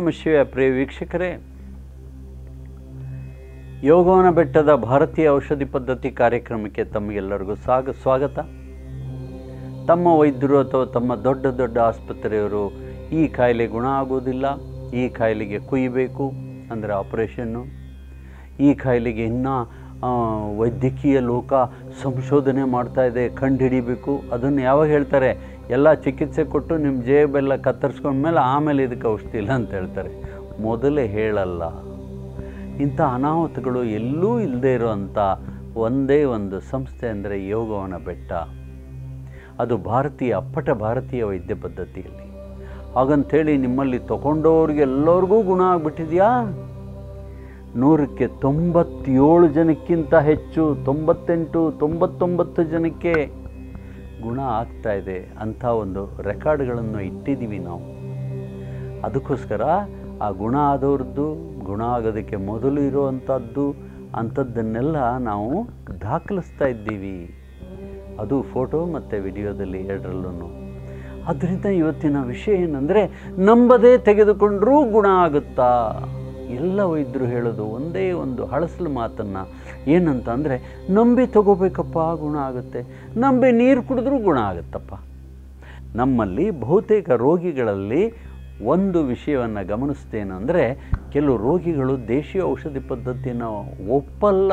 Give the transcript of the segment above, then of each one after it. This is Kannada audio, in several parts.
ನಮ ಶಿವ ಪ್ರಿಯ ವೀಕ್ಷಕರೇ ಯೋಗವನ ಬೆಟ್ಟದ ಭಾರತೀಯ ಔಷಧಿ ಪದ್ಧತಿ ಕಾರ್ಯಕ್ರಮಕ್ಕೆ ತಮಗೆಲ್ಲರಿಗೂ ಸಾಗ ಸ್ವಾಗತ ತಮ್ಮ ವೈದ್ಯರು ಅಥವಾ ತಮ್ಮ ದೊಡ್ಡ ದೊಡ್ಡ ಆಸ್ಪತ್ರೆಯವರು ಈ ಕಾಯಿಲೆ ಗುಣ ಆಗೋದಿಲ್ಲ ಈ ಕಾಯಿಲೆಗೆ ಕುಯ್ಯಬೇಕು ಅಂದರೆ ಆಪರೇಷನ್ನು ಈ ಕಾಯಿಲೆಗೆ ಇನ್ನೂ ಆ, ವೈದ್ಯಕೀಯ ಲೋಕ ಸಂಶೋಧನೆ ಮಾಡ್ತಾ ಇದೆ ಕಂಡುಹಿಡಿಬೇಕು ಅದನ್ನು ಯಾವಾಗ ಹೇಳ್ತಾರೆ ಎಲ್ಲ ಚಿಕಿತ್ಸೆ ಕೊಟ್ಟು ನಿಮ್ಮ ಜೇಬೆಲ್ಲ ಕತ್ತರಿಸ್ಕೊಂಡ್ಮೇಲೆ ಆಮೇಲೆ ಇದಕ್ಕೆ ಔಷಧಿ ಇಲ್ಲ ಅಂತ ಹೇಳ್ತಾರೆ ಮೊದಲೇ ಹೇಳಲ್ಲ ಇಂಥ ಅನಾಹುತಗಳು ಎಲ್ಲೂ ಇಲ್ಲದೆ ಇರೋವಂಥ ಒಂದೇ ಒಂದು ಸಂಸ್ಥೆ ಅಂದರೆ ಯೋಗವನ ಬೆಟ್ಟ ಅದು ಭಾರತೀಯ ಅಪ್ಪಟ ಭಾರತೀಯ ವೈದ್ಯ ಪದ್ಧತಿಯಲ್ಲಿ ಹಾಗಂತೇಳಿ ನಿಮ್ಮಲ್ಲಿ ತಗೊಂಡವ್ರಿಗೆಲ್ಲರಿಗೂ ಗುಣ ಆಗಿಬಿಟ್ಟಿದೆಯಾ ನೂರಕ್ಕೆ ತೊಂಬತ್ತೇಳು ಜನಕ್ಕಿಂತ ಹೆಚ್ಚು ತೊಂಬತ್ತೆಂಟು ತೊಂಬತ್ತೊಂಬತ್ತು ಜನಕ್ಕೆ ಗುಣ ಆಗ್ತಾ ಇದೆ ಅಂಥ ಒಂದು ರೆಕಾರ್ಡ್ಗಳನ್ನು ಇಟ್ಟಿದ್ದೀವಿ ನಾವು ಅದಕ್ಕೋಸ್ಕರ ಆ ಗುಣ ಆದವ್ರದ್ದು ಗುಣ ಆಗೋದಕ್ಕೆ ಮೊದಲು ಇರುವಂಥದ್ದು ಅಂಥದ್ದನ್ನೆಲ್ಲ ನಾವು ದಾಖಲಿಸ್ತಾ ಇದ್ದೀವಿ ಅದು ಫೋಟೋ ಮತ್ತು ವಿಡಿಯೋದಲ್ಲಿ ಎರಡರಲ್ಲೂ ಆದ್ದರಿಂದ ಇವತ್ತಿನ ವಿಷಯ ಏನಂದರೆ ನಂಬದೇ ತೆಗೆದುಕೊಂಡರೂ ಗುಣ ಆಗುತ್ತಾ ಎಲ್ಲ ವೈದ್ಯರು ಹೇಳೋದು ಒಂದೇ ಒಂದು ಹಳಸಲು ಮಾತನ್ನು ಏನಂತ ಅಂದರೆ ನಂಬಿ ತಗೋಬೇಕಪ್ಪ ಗುಣ ಆಗುತ್ತೆ ನಂಬಿ ನೀರು ಕುಡಿದ್ರೂ ಗುಣ ಆಗುತ್ತಪ್ಪ ನಮ್ಮಲ್ಲಿ ಬಹುತೇಕ ರೋಗಿಗಳಲ್ಲಿ ಒಂದು ವಿಷಯವನ್ನು ಗಮನಿಸ್ತೇನೆಂದರೆ ಕೆಲವು ರೋಗಿಗಳು ದೇಶೀಯ ಔಷಧಿ ಪದ್ಧತಿಯನ್ನು ಒಪ್ಪಲ್ಲ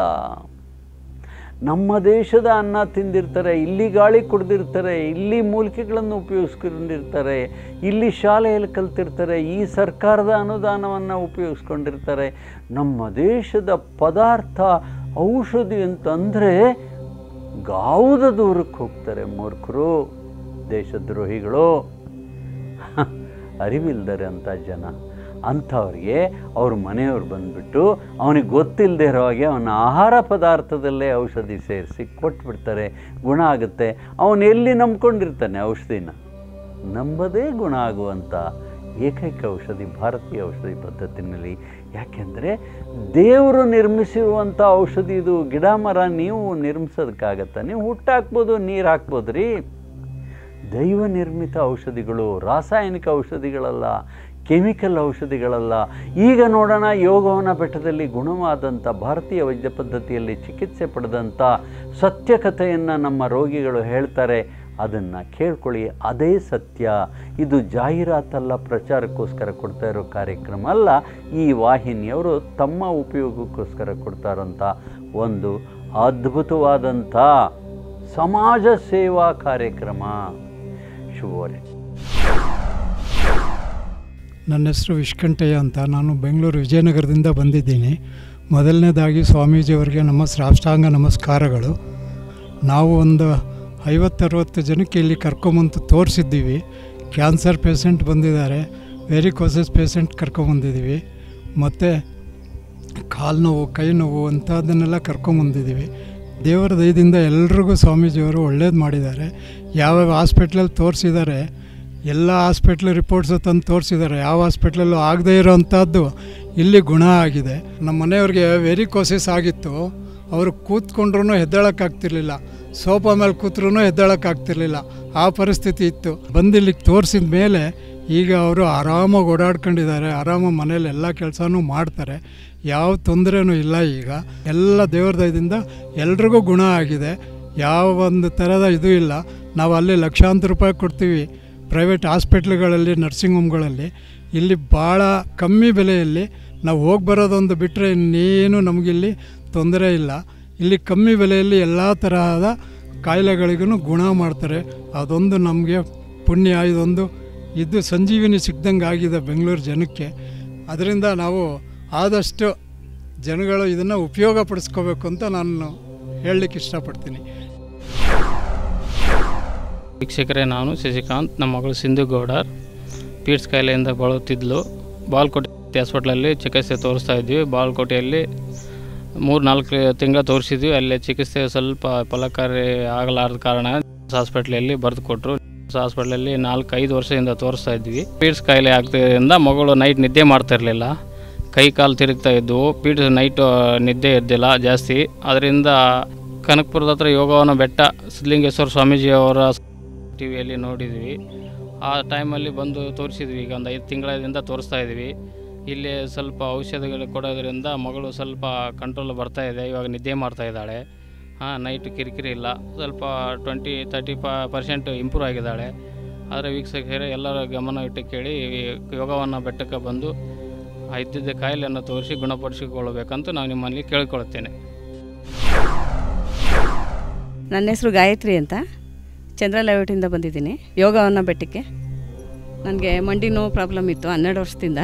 ನಮ್ಮ ದೇಶದ ಅನ್ನ ತಿಂದಿರ್ತಾರೆ ಇಲ್ಲಿ ಗಾಳಿ ಕುಡ್ದಿರ್ತಾರೆ ಇಲ್ಲಿ ಮೂಲಿಕೆಗಳನ್ನು ಉಪಯೋಗಿಸ್ಕೊಂಡಿರ್ತಾರೆ ಇಲ್ಲಿ ಶಾಲೆಯಲ್ಲಿ ಕಲ್ತಿರ್ತಾರೆ ಈ ಸರ್ಕಾರದ ಅನುದಾನವನ್ನು ಉಪಯೋಗಿಸ್ಕೊಂಡಿರ್ತಾರೆ ನಮ್ಮ ದೇಶದ ಪದಾರ್ಥ ಔಷಧಿ ಅಂತಂದರೆ ಗಾವುದ ದೂರಕ್ಕೆ ಹೋಗ್ತಾರೆ ಮೂರ್ಖರು ದೇಶದ್ರೋಹಿಗಳು ಅರಿವಿಲ್ದರೆ ಅಂಥ ಜನ ಅಂಥವ್ರಿಗೆ ಅವ್ರ ಮನೆಯವ್ರು ಬಂದುಬಿಟ್ಟು ಅವನಿಗೆ ಗೊತ್ತಿಲ್ಲದೆ ಇರೋ ಹಾಗೆ ಅವನ ಆಹಾರ ಪದಾರ್ಥದಲ್ಲೇ ಔಷಧಿ ಸೇರಿಸಿ ಕೊಟ್ಬಿಡ್ತಾರೆ ಗುಣ ಆಗುತ್ತೆ ಅವನು ಎಲ್ಲಿ ನಂಬ್ಕೊಂಡಿರ್ತಾನೆ ಔಷಧಿನ ನಂಬದೇ ಗುಣ ಆಗುವಂಥ ಏಕೈಕ ಔಷಧಿ ಭಾರತೀಯ ಔಷಧಿ ಪದ್ಧತಿನಲ್ಲಿ ಯಾಕೆಂದರೆ ದೇವರು ನಿರ್ಮಿಸಿರುವಂಥ ಔಷಧಿ ಇದು ಗಿಡ ಮರ ನೀವು ನಿರ್ಮಿಸೋದಕ್ಕಾಗತ್ತ ನೀವು ಹುಟ್ಟಾಕ್ಬೋದು ನೀರು ಹಾಕ್ಬೋದು ರೀ ದೈವ ನಿರ್ಮಿತ ಔಷಧಿಗಳು ರಾಸಾಯನಿಕ ಔಷಧಿಗಳಲ್ಲ ಕೆಮಿಕಲ್ ಔಷಧಿಗಳಲ್ಲ ಈಗ ನೋಡೋಣ ಯೋಗವನ ಬೆಟ್ಟದಲ್ಲಿ ಗುಣವಾದಂಥ ಭಾರತೀಯ ವೈದ್ಯ ಪದ್ಧತಿಯಲ್ಲಿ ಚಿಕಿತ್ಸೆ ಪಡೆದಂಥ ಸತ್ಯಕಥೆಯನ್ನು ನಮ್ಮ ರೋಗಿಗಳು ಹೇಳ್ತಾರೆ ಅದನ್ನು ಕೇಳ್ಕೊಳ್ಳಿ ಅದೇ ಸತ್ಯ ಇದು ಜಾಹೀರಾತಲ್ಲ ಪ್ರಚಾರಕ್ಕೋಸ್ಕರ ಕೊಡ್ತಾ ಇರೋ ಕಾರ್ಯಕ್ರಮ ಅಲ್ಲ ಈ ವಾಹಿನಿಯವರು ತಮ್ಮ ಉಪಯೋಗಕ್ಕೋಸ್ಕರ ಕೊಡ್ತಾ ಇರೋಂಥ ಒಂದು ಅದ್ಭುತವಾದಂಥ ಸಮಾಜ ಸೇವಾ ಕಾರ್ಯಕ್ರಮ ಶುಭವರೆ ನನ್ನ ಹೆಸರು ವಿಷ್ಕಂಠಯ್ಯ ಅಂತ ನಾನು ಬೆಂಗಳೂರು ವಿಜಯನಗರದಿಂದ ಬಂದಿದ್ದೀನಿ ಮೊದಲನೇದಾಗಿ ಸ್ವಾಮೀಜಿಯವರಿಗೆ ನಮ್ಮ ಸಾಷ್ಟಾಂಗ ನಮಸ್ಕಾರಗಳು ನಾವು ಒಂದು ಐವತ್ತರವತ್ತು ಜನಕ್ಕೆ ಇಲ್ಲಿ ಕರ್ಕೊಂಬಂದು ತೋರಿಸಿದ್ದೀವಿ ಕ್ಯಾನ್ಸರ್ ಪೇಷಂಟ್ ಬಂದಿದ್ದಾರೆ ವೆರಿಕೋಸಸ್ ಪೇಷಂಟ್ ಕರ್ಕೊಂಬಂದಿದ್ದೀವಿ ಮತ್ತು ಕಾಲು ನೋವು ಕೈ ನೋವು ಅಂಥದ್ದನ್ನೆಲ್ಲ ಕರ್ಕೊಂಬಂದಿದ್ದೀವಿ ದೇವರ ದಯದಿಂದ ಎಲ್ರಿಗೂ ಸ್ವಾಮೀಜಿಯವರು ಒಳ್ಳೇದು ಮಾಡಿದ್ದಾರೆ ಯಾವ್ಯಾವ ಹಾಸ್ಪಿಟ್ಲಲ್ಲಿ ತೋರಿಸಿದ್ದಾರೆ ಎಲ್ಲ ಹಾಸ್ಪಿಟ್ಲ್ ರಿಪೋರ್ಟ್ಸು ತಂದು ತೋರಿಸಿದ್ದಾರೆ ಯಾವ ಹಾಸ್ಪಿಟ್ಲಲ್ಲೂ ಆಗದೇ ಇರೋವಂಥದ್ದು ಇಲ್ಲಿ ಗುಣ ಆಗಿದೆ ನಮ್ಮ ಮನೆಯವ್ರಿಗೆ ವೆರಿಕೋಸಿಸ್ ಆಗಿತ್ತು ಅವರು ಕೂತ್ಕೊಂಡ್ರೂ ಎದ್ದೇಳೋಕ್ಕಾಗ್ತಿರ್ಲಿಲ್ಲ ಸೋಫಾ ಮೇಲೆ ಕೂತ್ರೂ ಎದ್ದೇಳೋಕ್ಕಾಗ್ತಿರ್ಲಿಲ್ಲ ಆ ಪರಿಸ್ಥಿತಿ ಇತ್ತು ಬಂದು ಇಲ್ಲಿಗೆ ತೋರಿಸಿದ ಮೇಲೆ ಈಗ ಅವರು ಆರಾಮಾಗಿ ಓಡಾಡ್ಕೊಂಡಿದ್ದಾರೆ ಆರಾಮಾಗಿ ಮನೇಲಿ ಎಲ್ಲ ಕೆಲಸನೂ ಮಾಡ್ತಾರೆ ಯಾವ ತೊಂದರೆನೂ ಇಲ್ಲ ಈಗ ಎಲ್ಲ ದೇವ್ರ ದಯದಿಂದ ಎಲ್ರಿಗೂ ಗುಣ ಆಗಿದೆ ಯಾವ ಒಂದು ಥರದ ಇದು ಇಲ್ಲ ನಾವು ಅಲ್ಲಿ ಲಕ್ಷಾಂತರ ರೂಪಾಯಿ ಕೊಡ್ತೀವಿ ಪ್ರೈವೇಟ್ ಹಾಸ್ಪಿಟ್ಲ್ಗಳಲ್ಲಿ ನರ್ಸಿಂಗ್ ಹೋಮ್ಗಳಲ್ಲಿ ಇಲ್ಲಿ ಭಾಳ ಕಮ್ಮಿ ಬೆಲೆಯಲ್ಲಿ ನಾವು ಹೋಗಿ ಬರೋದೊಂದು ಬಿಟ್ಟರೆ ಇನ್ನೇನು ನಮಗಿಲ್ಲಿ ತೊಂದರೆ ಇಲ್ಲ ಇಲ್ಲಿ ಕಮ್ಮಿ ಬೆಲೆಯಲ್ಲಿ ಎಲ್ಲ ತರಹದ ಕಾಯಿಲೆಗಳಿಗೂ ಗುಣ ಮಾಡ್ತಾರೆ ಅದೊಂದು ನಮಗೆ ಪುಣ್ಯ ಇದೊಂದು ಇದು ಸಂಜೀವಿನಿ ಸಿಕ್ದಂಗೆ ಆಗಿದೆ ಬೆಂಗಳೂರು ಜನಕ್ಕೆ ಅದರಿಂದ ನಾವು ಆದಷ್ಟು ಜನಗಳು ಇದನ್ನು ಉಪಯೋಗ ಪಡಿಸ್ಕೋಬೇಕು ಅಂತ ನಾನು ಹೇಳಲಿಕ್ಕೆ ಇಷ್ಟಪಡ್ತೀನಿ ವೀಕ್ಷಕರೇ ನಾನು ಶಶಿಕಾಂತ್ ನಮ್ಮ ಮಗಳು ಸಿಂಧು ಗೌಡರ್ ಪೀಡ್ಸ್ ಕಾಯಿಲೆಯಿಂದ ಬಳಲುತ್ತಿದ್ಲು ಬಾಲ್ಕೋಟೆ ಹಾಸ್ಪಿಟ್ಲಲ್ಲಿ ಚಿಕಿತ್ಸೆ ತೋರಿಸ್ತಾ ಇದ್ವಿ ಬಾಲ್ಕೋಟೆಯಲ್ಲಿ ಮೂರು ನಾಲ್ಕು ತಿಂಗಳ ತೋರಿಸಿದ್ವಿ ಅಲ್ಲಿ ಚಿಕಿತ್ಸೆ ಸ್ವಲ್ಪ ಫಲಕಾರಿ ಆಗಲಾರದ ಕಾರಣ ಹಾಸ್ಪಿಟ್ಲಲ್ಲಿ ಬರೆದು ಕೊಟ್ಟರು ಹಾಸ್ಪಿಟ್ಲಲ್ಲಿ ನಾಲ್ಕು ಐದು ವರ್ಷದಿಂದ ತೋರಿಸ್ತಾ ಇದ್ವಿ ಪೀಡ್ಸ್ ಕಾಯಿಲೆ ಆಗ್ತಿದ್ದರಿಂದ ಮಗಳು ನೈಟ್ ನಿದ್ದೆ ಮಾಡ್ತಾ ಇರಲಿಲ್ಲ ಕೈ ಕಾಲು ತಿರುಗ್ತಾ ಇದ್ವು ಪೀಡ್ಸ್ ನೈಟು ನಿದ್ದೆ ಇದ್ದಿಲ್ಲ ಜಾಸ್ತಿ ಅದರಿಂದ ಕನಕಪುರದ ಹತ್ರ ಯೋಗವನ ಬೆಟ್ಟ ಸಿದ್ಧಲಿಂಗೇಶ್ವರ ಸ್ವಾಮೀಜಿಯವರ ಟಿ ವಿಯಲ್ಲಿ ನೋಡಿದ್ವಿ ಆ ಟೈಮಲ್ಲಿ ಬಂದು ತೋರಿಸಿದ್ವಿ ಈಗ ಒಂದು ಐದು ತಿಂಗಳಿಂದ ತೋರಿಸ್ತಾ ಇದ್ವಿ ಇಲ್ಲಿ ಸ್ವಲ್ಪ ಔಷಧಿಗಳು ಕೊಡೋದ್ರಿಂದ ಮಗಳು ಸ್ವಲ್ಪ ಕಂಟ್ರೋಲ್ ಬರ್ತಾ ಇದೆ ಇವಾಗ ನಿದ್ದೆ ಮಾಡ್ತಾ ಇದ್ದಾಳೆ ಹಾಂ ನೈಟ್ ಕಿರಿಕಿರಿ ಇಲ್ಲ ಸ್ವಲ್ಪ ಟ್ವೆಂಟಿ ತರ್ಟಿ ಪ ಪರ್ಸೆಂಟ್ ಇಂಪ್ರೂವ್ ಆಗಿದ್ದಾಳೆ ಆದರೆ ವೀಕ್ಷಕರೇ ಎಲ್ಲರ ಗಮನ ಇಟ್ಟು ಕೇಳಿ ಈ ಯೋಗವನ್ನು ಬೆಟ್ಟಕ್ಕೆ ಬಂದು ಆ ಇದ್ದಿದ್ದ ಕಾಯಿಲೆಯನ್ನು ತೋರಿಸಿ ಗುಣಪಡಿಸಿಕೊಳ್ಳಬೇಕಂತ ನಾನು ನಿಮ್ಮಲ್ಲಿ ಕೇಳಿಕೊಳ್ಳುತ್ತೇನೆ ನನ್ನ ಹೆಸರು ಗಾಯತ್ರಿ ಅಂತ ಚಂದ್ರ ಲೇಔಟಿಂದ ಬಂದಿದ್ದೀನಿ ಯೋಗವನ್ನು ಬೆಟ್ಟಕ್ಕೆ ನನಗೆ ಮಂಡಿ ನೋವು ಪ್ರಾಬ್ಲಮ್ ಇತ್ತು ಹನ್ನೆರಡು ವರ್ಷದಿಂದ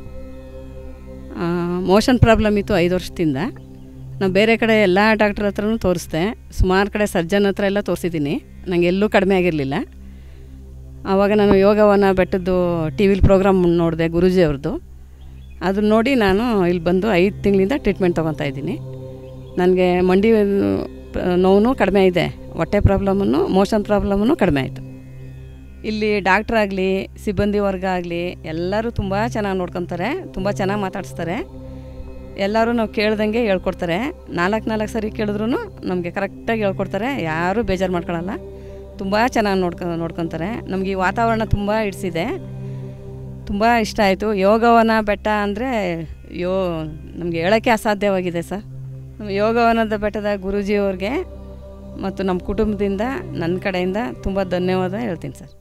ಮೋಷನ್ ಪ್ರಾಬ್ಲಮ್ ಇತ್ತು ಐದು ವರ್ಷದಿಂದ ನಾವು ಬೇರೆ ಕಡೆ ಎಲ್ಲ ಡಾಕ್ಟ್ರ್ ಹತ್ರನೂ ತೋರಿಸ್ದೆ ಸುಮಾರು ಕಡೆ ಸರ್ಜನ್ ಹತ್ರ ಎಲ್ಲ ತೋರಿಸಿದ್ದೀನಿ ನನಗೆ ಎಲ್ಲೂ ಕಡಿಮೆ ಆಗಿರಲಿಲ್ಲ ಆವಾಗ ನಾನು ಯೋಗವನ್ನು ಬೆಟ್ಟದ್ದು ಟಿ ವಿಲಿ ಪ್ರೋಗ್ರಾಮ್ ನೋಡಿದೆ ಗುರೂಜಿ ಅವ್ರದ್ದು ಅದನ್ನ ನೋಡಿ ನಾನು ಇಲ್ಲಿ ಬಂದು ಐದು ತಿಂಗಳಿಂದ ಟ್ರೀಟ್ಮೆಂಟ್ ತೊಗೊತಾ ಇದ್ದೀನಿ ನನಗೆ ಮಂಡಿ ನೋವು ಕಡಿಮೆ ಇದೆ ಹೊಟ್ಟೆ ಪ್ರಾಬ್ಲಮನ್ನು ಮೋಷನ್ ಪ್ರಾಬ್ಲಮನ್ನು ಕಡಿಮೆ ಆಯಿತು ಇಲ್ಲಿ ಡಾಕ್ಟ್ರಾಗಲಿ ಸಿಬ್ಬಂದಿ ವರ್ಗ ಆಗಲಿ ಎಲ್ಲರೂ ತುಂಬ ಚೆನ್ನಾಗಿ ನೋಡ್ಕೊತಾರೆ ತುಂಬ ಚೆನ್ನಾಗಿ ಮಾತಾಡಿಸ್ತಾರೆ ಎಲ್ಲರೂ ನಾವು ಕೇಳ್ದಂಗೆ ಹೇಳ್ಕೊಡ್ತಾರೆ ನಾಲ್ಕು ನಾಲ್ಕು ಸರಿ ಕೇಳಿದ್ರು ನಮಗೆ ಕರೆಕ್ಟಾಗಿ ಹೇಳ್ಕೊಡ್ತಾರೆ ಯಾರೂ ಬೇಜಾರು ಮಾಡ್ಕೊಳಲ್ಲ ತುಂಬ ಚೆನ್ನಾಗಿ ನೋಡ್ಕೊ ನೋಡ್ಕೊತಾರೆ ನಮಗೆ ಈ ವಾತಾವರಣ ತುಂಬ ಇಡಿಸಿದೆ ತುಂಬ ಇಷ್ಟ ಆಯಿತು ಯೋಗವನ ಬೆಟ್ಟ ಅಂದರೆ ಯೋ ನಮಗೆ ಹೇಳೋಕ್ಕೆ ಅಸಾಧ್ಯವಾಗಿದೆ ಸರ್ ನಮ್ಮ ಯೋಗವನದ ಬೆಟ್ಟದ ಗುರೂಜಿಯವ್ರಿಗೆ ಮತ್ತು ನಮ್ಮ ಕುಟುಂಬದಿಂದ ನನ್ನ ಕಡೆಯಿಂದ ತುಂಬ ಧನ್ಯವಾದ ಹೇಳ್ತೀನಿ ಸರ್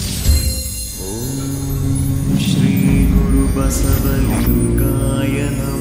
श्रीगुरुबसवलिङ्गाय नमः